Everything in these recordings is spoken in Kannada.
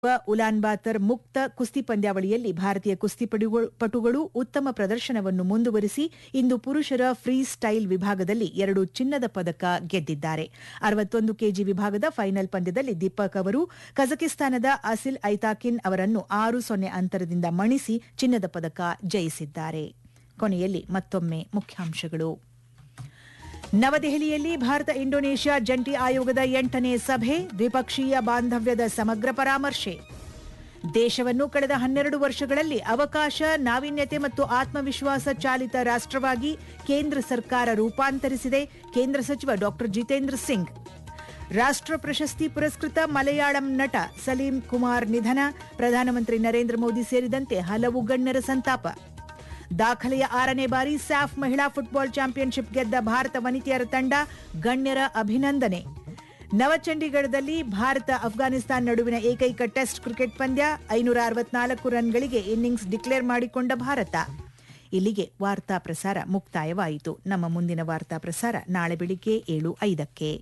ಉಲಾನ್ ಬಾತರ್ ಮುಕ್ತ ಕುಸ್ತಿ ಪಂದ್ಯಾವಳಿಯಲ್ಲಿ ಭಾರತೀಯ ಕುಸ್ತಿಪಟುಗಳು ಪಟುಗಳು ಉತ್ತಮ ಪ್ರದರ್ಶನವನ್ನು ಮುಂದುವರಿಸಿ ಇಂದು ಪುರುಷರ ಫ್ರೀ ಸ್ಟೈಲ್ ವಿಭಾಗದಲ್ಲಿ ಎರಡು ಚಿನ್ನದ ಪದಕ ಗೆದ್ದಿದ್ದಾರೆ ಅರವತ್ತೊಂದು ಕೆಜಿ ವಿಭಾಗದ ಫೈನಲ್ ಪಂದ್ಯದಲ್ಲಿ ದೀಪಕ್ ಅವರು ಕಜಕಿಸ್ತಾನದ ಅಸಿಲ್ ಐತಾಕಿನ್ ಅವರನ್ನು ಆರು ಸೊನ್ನೆ ಅಂತರದಿಂದ ಮಣಿಸಿ ಚಿನ್ನದ ಪದಕ ಜಯಿಸಿದ್ದಾರೆ ಕೊನೆಯಲ್ಲಿ ಮತ್ತೊಮ್ಮೆ ಮುಖ್ಯಾಂಶಗಳು ನವದೆಹಲಿಯಲ್ಲಿ ಭಾರತ ಇಂಡೋನೇಷ್ಯಾ ಜಂಟಿ ಆಯೋಗದ ಎಂಟನೇ ಸಭೆ ದ್ವಿಪಕ್ಷೀಯ ಬಾಂಧವ್ಯದ ಸಮಗ್ರ ಪರಾಮರ್ಶೆ ದೇಶವನ್ನು ಕಳೆದ ಹನ್ನೆರಡು ವರ್ಷಗಳಲ್ಲಿ ಅವಕಾಶ ನಾವೀನ್ಯತೆ ಮತ್ತು ಆತ್ಮವಿಶ್ವಾಸ ಚಾಲಿತ ರಾಷ್ಟವಾಗಿ ಕೇಂದ್ರ ಸರ್ಕಾರ ರೂಪಾಂತರಿಸಿದೆ ಕೇಂದ್ರ ಸಚಿವ ಡಾ ಜಿತೇಂದ್ರ ಸಿಂಗ್ ರಾಷ್ಟ್ರ ಪ್ರಶಸ್ತಿ ಪುರಸ್ಕೃತ ಮಲಯಾಳಂ ನಟ ಸಲೀಂ ಕುಮಾರ್ ನಿಧನ ಪ್ರಧಾನಮಂತ್ರಿ ನರೇಂದ್ರ ಮೋದಿ ಸೇರಿದಂತೆ ಹಲವು ಗಣ್ಯರ ಸಂತಾಪ ದಾಖಲೆಯ ಆರನೇ ಬಾರಿ ಸ್ಯಾಫ್ ಮಹಿಳಾ ಫುಟ್ಬಾಲ್ ಚಾಂಪಿಯನ್ಶಿಪ್ ಗೆದ್ದ ಭಾರತ ವನಿತೆಯರ ತಂಡ ಗಣ್ಯರ ಅಭಿನಂದನೆ ನವಚಂಡೀಗಢದಲ್ಲಿ ಭಾರತ ಅಫ್ಘಾನಿಸ್ತಾನ ನಡುವಿನ ಏಕೈಕ ಟೆಸ್ಟ್ ಕ್ರಿಕೆಟ್ ಪಂದ್ಯ ಐನೂರ ಅರವತ್ನಾಲ್ಕು ರನ್ಗಳಿಗೆ ಇನ್ನಿಂಗ್ಸ್ ಡಿಕ್ಲೇರ್ ಮಾಡಿಕೊಂಡ ಭಾರತ ಇಲ್ಲಿಗೆ ವಾರ್ತಾ ಪ್ರಸಾರ ಮುಕ್ತಾಯವಾಯಿತು ನಮ್ಮ ಮುಂದಿನ ವಾರ್ತಾ ಪ್ರಸಾರ ನಾಳೆ ಬೆಳಿಗ್ಗೆ ಏಳು ಐದಕ್ಕೆ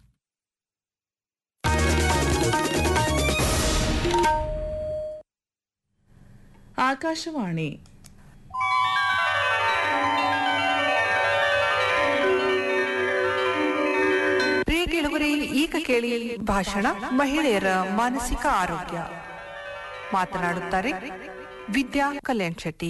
ಆಕಾಶವಾಣಿ ಪ್ರಿಯ ಕೇಳುಗರೆ ಈಗ ಕೇಳಿ ಭಾಷಣ ಮಹಿಳೆಯರ ಮಾನಸಿಕ ಆರೋಗ್ಯ ಮಾತನಾಡುತ್ತಾರೆ ವಿದ್ಯಾ ಕಲ್ಯಾಣ್ ಶೆಟ್ಟಿ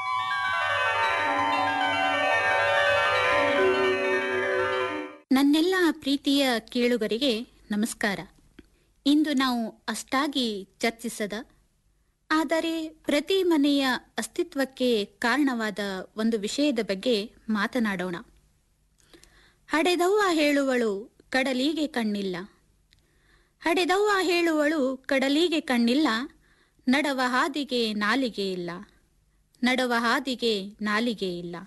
ನನ್ನೆಲ್ಲ ಪ್ರೀತಿಯ ಕೇಳುಗರಿಗೆ ನಮಸ್ಕಾರ ಇಂದು ನಾವು ಅಷ್ಟಾಗಿ ಚರ್ಚಿಸದ ಆದರೆ ಪ್ರತಿ ಮನೆಯ ಅಸ್ತಿತ್ವಕ್ಕೆ ಕಾರಣವಾದ ಒಂದು ವಿಷಯದ ಬಗ್ಗೆ ಮಾತನಾಡೋಣ ಹಡೆದವ್ವ ಹೇಳುವಳು ಕಡಲಿಗೆ ಕಣ್ಣಿಲ್ಲ ಹಡೆದವ್ವ ಹೇಳುವಳು ಕಡಲಿಗೆ ಕಣ್ಣಿಲ್ಲ ನಡವ ಹಾದಿಗೆ ನಾಲಿಗೆ ಇಲ್ಲ ನಡವ ಹಾದಿಗೆ ನಾಲಿಗೆ ಇಲ್ಲ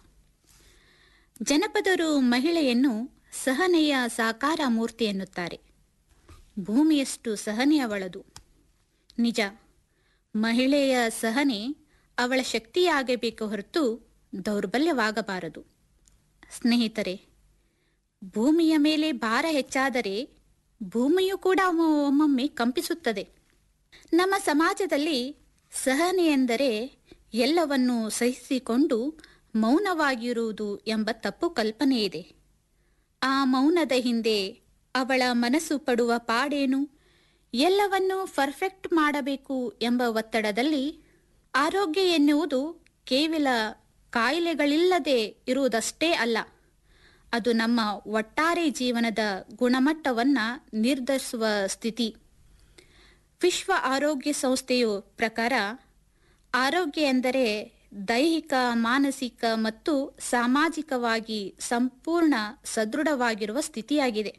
ಜನಪದರು ಮಹಿಳೆಯನ್ನು ಸಹನೆಯ ಸಾಕಾರ ಮೂರ್ತಿ ಎನ್ನುತ್ತಾರೆ ಭೂಮಿಯಷ್ಟು ಸಹನೆ ಅವಳದು ನಿಜ ಮಹಿಳೆಯ ಸಹನೆ ಅವಳ ಶಕ್ತಿಯಾಗಬೇಕು ಹೊರತು ದೌರ್ಬಲ್ಯವಾಗಬಾರದು ಸ್ನೇಹಿತರೆ ಭೂಮಿಯ ಮೇಲೆ ಭಾರ ಹೆಚ್ಚಾದರೆ ಭೂಮಿಯು ಕೂಡ ಒಮ್ಮೊಮ್ಮೆ ಕಂಪಿಸುತ್ತದೆ ನಮ್ಮ ಸಮಾಜದಲ್ಲಿ ಸಹನೆ ಎಂದರೆ ಎಲ್ಲವನ್ನೂ ಸಹಿಸಿಕೊಂಡು ಮೌನವಾಗಿರುವುದು ಎಂಬ ತಪ್ಪು ಕಲ್ಪನೆ ಇದೆ ಆ ಮೌನದ ಹಿಂದೆ ಅವಳ ಮನಸ್ಸು ಪಡುವ ಪಾಡೇನು ಎಲ್ಲವನ್ನೂ ಪರ್ಫೆಕ್ಟ್ ಮಾಡಬೇಕು ಎಂಬ ಒತ್ತಡದಲ್ಲಿ ಆರೋಗ್ಯ ಎನ್ನುವುದು ಕೇವಲ ಕಾಯಿಲೆಗಳಿಲ್ಲದೆ ಇರುವುದಷ್ಟೇ ಅಲ್ಲ ಅದು ನಮ್ಮ ಒಟ್ಟಾರೆ ಜೀವನದ ಗುಣಮಟ್ಟವನ್ನು ನಿರ್ಧರಿಸುವ ಸ್ಥಿತಿ ವಿಶ್ವ ಆರೋಗ್ಯ ಸಂಸ್ಥೆಯು ಪ್ರಕಾರ ಆರೋಗ್ಯ ಎಂದರೆ ದೈಹಿಕ ಮಾನಸಿಕ ಮತ್ತು ಸಾಮಾಜಿಕವಾಗಿ ಸಂಪೂರ್ಣ ಸದೃಢವಾಗಿರುವ ಸ್ಥಿತಿಯಾಗಿದೆ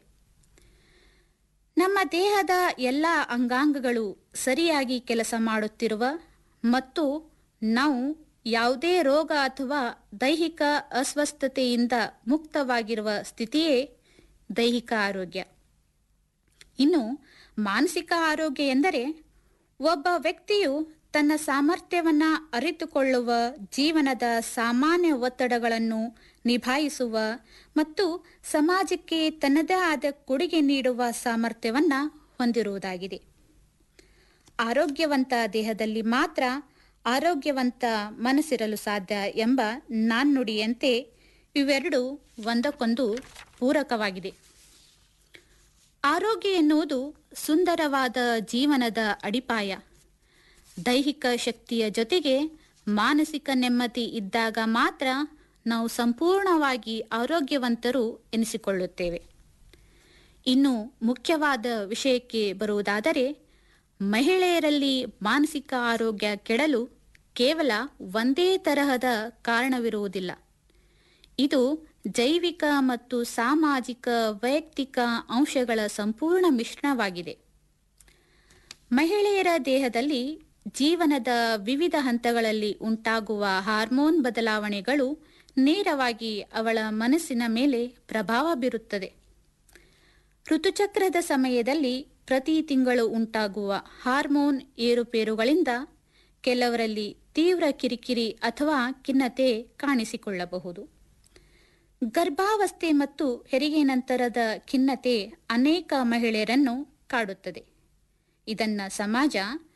ನಮ್ಮ ದೇಹದ ಎಲ್ಲ ಅಂಗಾಂಗಗಳು ಸರಿಯಾಗಿ ಕೆಲಸ ಮಾಡುತ್ತಿರುವ ಮತ್ತು ನಾವು ಯಾವುದೇ ರೋಗ ಅಥವಾ ದೈಹಿಕ ಅಸ್ವಸ್ಥತೆಯಿಂದ ಮುಕ್ತವಾಗಿರುವ ಸ್ಥಿತಿಯೇ ದೈಹಿಕ ಆರೋಗ್ಯ ಇನ್ನು ಮಾನಸಿಕ ಆರೋಗ್ಯ ಎಂದರೆ ಒಬ್ಬ ವ್ಯಕ್ತಿಯು ತನ್ನ ಸಾಮರ್ಥ್ಯವನ್ನ ಅರಿತುಕೊಳ್ಳುವ ಜೀವನದ ಸಾಮಾನ್ಯ ಒತ್ತಡಗಳನ್ನು ನಿಭಾಯಿಸುವ ಮತ್ತು ಸಮಾಜಕ್ಕೆ ತನ್ನದೇ ಆದ ಕೊಡುಗೆ ನೀಡುವ ಸಾಮರ್ಥ್ಯವನ್ನ ಹೊಂದಿರುವುದಾಗಿದೆ ಆರೋಗ್ಯವಂತ ದೇಹದಲ್ಲಿ ಮಾತ್ರ ಆರೋಗ್ಯವಂತ ಮನಸ್ಸಿರಲು ಸಾಧ್ಯ ಎಂಬ ನಾಣ್ಣುಡಿಯಂತೆ ಇವೆರಡು ಒಂದಕ್ಕೊಂದು ಪೂರಕವಾಗಿದೆ ಆರೋಗ್ಯ ಎನ್ನುವುದು ಸುಂದರವಾದ ಜೀವನದ ಅಡಿಪಾಯ ದೈಹಿಕ ಶಕ್ತಿಯ ಜೊತೆಗೆ ಮಾನಸಿಕ ನೆಮ್ಮದಿ ಇದ್ದಾಗ ಮಾತ್ರ ನಾವು ಸಂಪೂರ್ಣವಾಗಿ ಆರೋಗ್ಯವಂತರು ಎನಿಸಿಕೊಳ್ಳುತ್ತೇವೆ ಇನ್ನು ಮುಖ್ಯವಾದ ವಿಷಯಕ್ಕೆ ಬರುವುದಾದರೆ ಮಹಿಳೆಯರಲ್ಲಿ ಮಾನಸಿಕ ಆರೋಗ್ಯ ಕೆಡಲು ಕೇವಲ ಒಂದೇ ತರಹದ ಕಾರಣವಿರುವುದಿಲ್ಲ ಇದು ಜೈವಿಕ ಮತ್ತು ಸಾಮಾಜಿಕ ವೈಯಕ್ತಿಕ ಅಂಶಗಳ ಸಂಪೂರ್ಣ ಮಿಶ್ರಣವಾಗಿದೆ ಮಹಿಳೆಯರ ದೇಹದಲ್ಲಿ ಜೀವನದ ವಿವಿಧ ಹಂತಗಳಲ್ಲಿ ಉಂಟಾಗುವ ಹಾರ್ಮೋನ್ ಬದಲಾವಣೆಗಳು ನೇರವಾಗಿ ಅವಳ ಮನಸ್ಸಿನ ಮೇಲೆ ಪ್ರಭಾವ ಬೀರುತ್ತದೆ ಋತುಚಕ್ರದ ಸಮಯದಲ್ಲಿ ಪ್ರತಿ ತಿಂಗಳು ಉಂಟಾಗುವ ಹಾರ್ಮೋನ್ ಏರುಪೇರುಗಳಿಂದ ಕೆಲವರಲ್ಲಿ ತೀವ್ರ ಕಿರಿಕಿರಿ ಅಥವಾ ಖಿನ್ನತೆ ಕಾಣಿಸಿಕೊಳ್ಳಬಹುದು ಗರ್ಭಾವಸ್ಥೆ ಮತ್ತು ಹೆರಿಗೆ ನಂತರದ ಖಿನ್ನತೆ ಅನೇಕ ಮಹಿಳೆಯರನ್ನು ಕಾಡುತ್ತದೆ ಇದನ್ನ ಸಮಾಜ